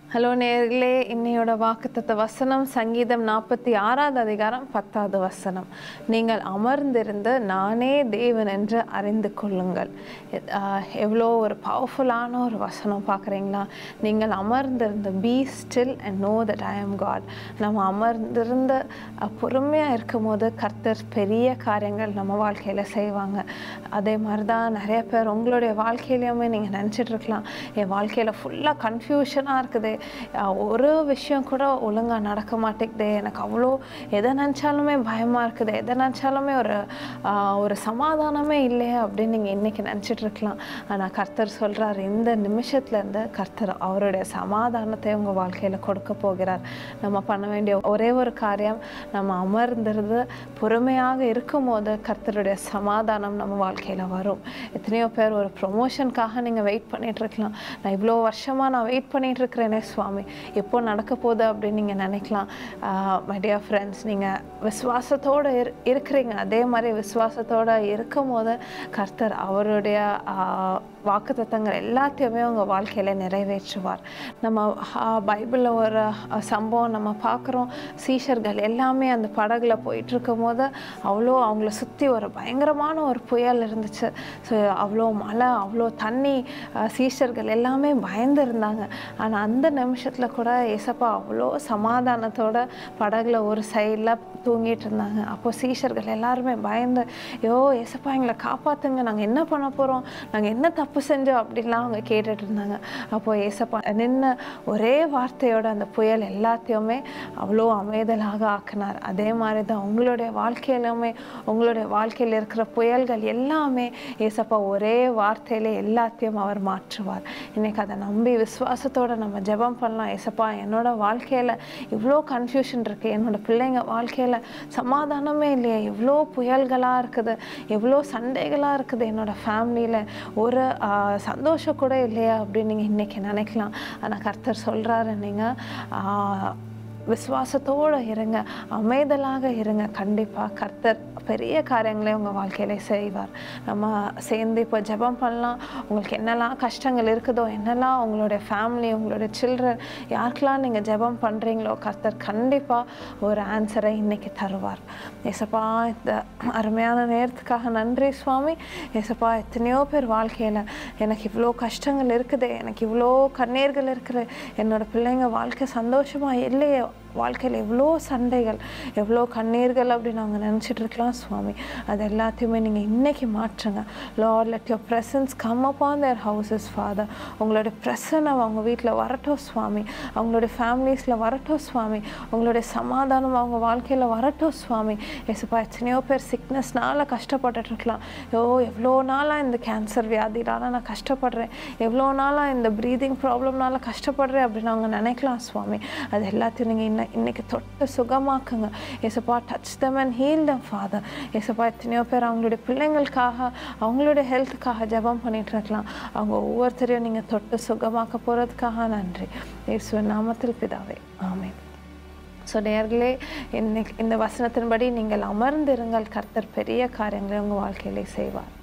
hello நேர்களே இன்னையோட வாக்குத்தத்த வசனம் சங்கீதம் நாற்பத்தி ஆறாவது அதிகாரம் பத்தாவது வசனம் நீங்கள் அமர்ந்திருந்து நானே தேவன் என்று அறிந்து கொள்ளுங்கள் ஆஹ் எவ்வளோ ஒரு பவர்ஃபுல்லான ஒரு வசனம் பார்க்குறீங்களா நீங்கள் அமர்ந்திருந்து be still and know that I am god நம்ம அமர்ந்திருந்து பொறுமையாக இருக்கும் போது கர்த்தர் பெரிய காரியங்கள் நம்ம வாழ்க்கையில் செய்வாங்க அதே மாதிரி தான் நிறைய பேர் உங்களுடைய வாழ்க்கையிலையுமே நீங்கள் நினச்சிட்டு இருக்கலாம் என் வாழ்க்கையில் ஃபுல்லாக கன்ஃபியூஷனாக இருக்குது அஹ் ஒரு விஷயம் கூட ஒழுங்காக நடக்க மாட்டேங்குது எனக்கு அவ்வளோ எதை நினச்சாலுமே பயமாக இருக்குது எதை நினச்சாலுமே ஒரு ஆஹ் ஒரு சமாதானமே இல்லையே அப்படின்னு நீங்கள் இன்றைக்கி நினச்சிட்டு இருக்கலாம் ஆனால் கர்த்தர் சொல்கிறார் இந்த நிமிஷத்துலேருந்து கர்த்தர் அவருடைய சமாதானத்தை உங்கள் வாழ்க்கையில் கொடுக்க போகிறார் நம்ம பண்ண வேண்டிய ஒரே ஒரு காரியம் நம்ம அமர்ந்திருந்து பொறுமையாக இருக்கும்போது கர்த்தருடைய சமாதானம் நம்ம வாழ்க்கையில் வரும் எத்தனையோ பேர் ஒரு ப்ரொமோஷனுக்காக நீங்கள் வெயிட் பண்ணிட்டு இருக்கலாம் நான் இவ்வளோ வருஷமாக நான் வெயிட் பண்ணிட்டு இருக்கிறேனே சுவாமி எப்போ நடக்க போகுது அப்படின்னு நீங்கள் நினைக்கலாம் மை டியர் ஃப்ரெண்ட்ஸ் நீங்கள் விசுவாசத்தோடு இரு இருக்கிறீங்க அதே மாதிரி விசுவாசத்தோடு இருக்கும் போது கர்த்தர் அவருடைய வாக்குத்தத்தங்கள் எல்லாத்தையுமே உங்கள் வாழ்க்கையில் நிறைவேற்றுவார் நம்ம பைபிளில் ஒரு ஆஹ், சம்பவம் நம்ம பார்க்குறோம் சீஷர்கள் எல்லாமே அந்த படகுல போயிட்டு இருக்கும்போது அவ்வளோ அவங்கள சுற்றி ஒரு பயங்கரமான ஒரு புயல் இருந்துச்சு ஸோ அவ்வளோ மழை அவ்வளோ தண்ணி ஆஹ், சீஷர்கள் எல்லாமே பயந்து இருந்தாங்க ஆனால் அந்த நிமிஷத்தில் கூட ஏசப்பா அவ்வளோ சமாதானத்தோட படகுல ஒரு சைடில் தூங்கிட்டு இருந்தாங்க அப்போ சீஷர்கள் எல்லாருமே பயந்து ஐயோ ஏசப்பா எங்களை காப்பாத்துங்க நாங்கள் என்ன பண்ண போகிறோம் நாங்கள் என்ன தப்பு செஞ்சோம் அப்படிலாம் அவங்க கேட்டுட்டு இருந்தாங்க அப்போ ஏசப்பா நின்று ஒரே வார்த்தையோட அந்த புயல் எல்லாத்தையுமே அவ்வளோ அமைதலாக ஆக்கினார் அதே மாதிரி தான் உங்களுடைய வாழ்க்கையிலுமே உங்களுடைய வாழ்க்கையில் இருக்கிற புயல்கள் எல்லாமே ஏசப்பா ஒரே வார்த்தையில எல்லாத்தையும் அவர் மாற்றுவார் இன்னைக்கு அதை நம்பி விசுவாசத்தோட நம்ம ஜெபம் பண்ணலாம் ஏசப்பா என்னோட வாழ்க்கையில் இவ்வளோ கன்ஃபியூஷன் இருக்குது என்னோட பிள்ளைங்க வாழ்க்கையில் சமாதானமே இல்லையே எவ்வளோ புயல்களாக இருக்குது எவ்வளோ சண்டைகளாக இருக்குது என்னோட ஃபேமிலியில் ஒரு ஆஹ், சந்தோஷம் கூட இல்லையா அப்படின்னு நீங்கள் இன்றைக்கி நினைக்கலாம் ஆனால் கர்த்தர் சொல்கிறாரு நீங்கள் விசுவாசத்தோடு இருங்க அமைதலாக இருங்க கண்டிப்பாக கர்த்தர் பெரிய காரியங்களை உங்கள் வாழ்க்கையில செய்வார் நம்ம சேர்ந்து இப்போ ஜெபம் பண்ணலாம் உங்களுக்கு என்னெல்லாம் கஷ்டங்கள் இருக்குதோ என்னெல்லாம் உங்களுடைய ஃபேமிலி உங்களுடைய சில்ட்ரன் யாருக்கெல்லாம் நீங்கள் ஜெபம் பண்ணுறீங்களோ கர்த்தர் கண்டிப்பாக ஒரு ஆன்சரை இன்னைக்கு தருவார் ஏசப்பா இந்த அருமையான நேரத்துக்காக நன்றி சுவாமி ஏசப்பா எத்தனையோ பேர் வாழ்க்கையில் எனக்கு இவ்வளோ கஷ்டங்கள் இருக்குது எனக்கு இவ்வளோ கண்ணீர்கள் இருக்குது என்னோட பிள்ளைங்க வாழ்க்கை சந்தோஷமாக இல்லையே வாழ்க்கையில் எவ்வளோ சண்டைகள் எவ்வளோ கண்ணீர்கள் அப்படின்னு அவங்க நினச்சிட்டு இருக்கலாம் சுவாமி அது எல்லாத்தையுமே நீங்கள் இன்னைக்கு மாற்றுங்க lord let your presence come upon their houses father உங்களுடைய பிரசனை அவங்க வீட்டில் வரட்டும் சுவாமி அவங்களுடைய ஃபேமிலிஸில் வரட்டும் சுவாமி உங்களுடைய சமாதானம் அவங்க வாழ்க்கையில் வரட்டும் சுவாமி எசுப்பா எத்தனையோ பேர் சிக்னஸ்னால கஷ்டப்பட்டுட்டு இருக்கலாம் ஐயோ எவ்வளோ நாளாக இந்த கேன்சர் வியாதினால நான் கஷ்டப்படுறேன் எவ்வளோ நாளாக இந்த ப்ரீதிங் ப்ராப்ளம்னால கஷ்டப்படுறேன் அப்படின்னு அவங்க நினைக்கலாம் சுவாமி அது எல்லாத்தையும் நீங்கள் இன்ன இன்னைக்கு தொட்டு சுகமாக்குங்க ஏசப்பா touch them and heal them father ஏசப்பா எத்தனையோ பேர் அவங்களுடைய பிள்ளைங்களுக்காக அவங்களுடைய ஹெல்த்துக்காக ஜெபம் பண்ணிட்டு இருக்கலாம் அவங்க ஒவ்வொருத்தரையும் நீங்கள் தொட்டு சுகமாக்க போகிறதுக்காக நன்றி இயேசு நாமத்தில் பிதாவே ஆமென் ஸோ நேர்களே இன்னைக்கு இந்த வசனத்தின்படி நீங்கள் அமர்ந்திருங்கள் கர்த்தர் பெரிய காரியங்களை உங்கள் வாழ்க்கையிலே செய்வார்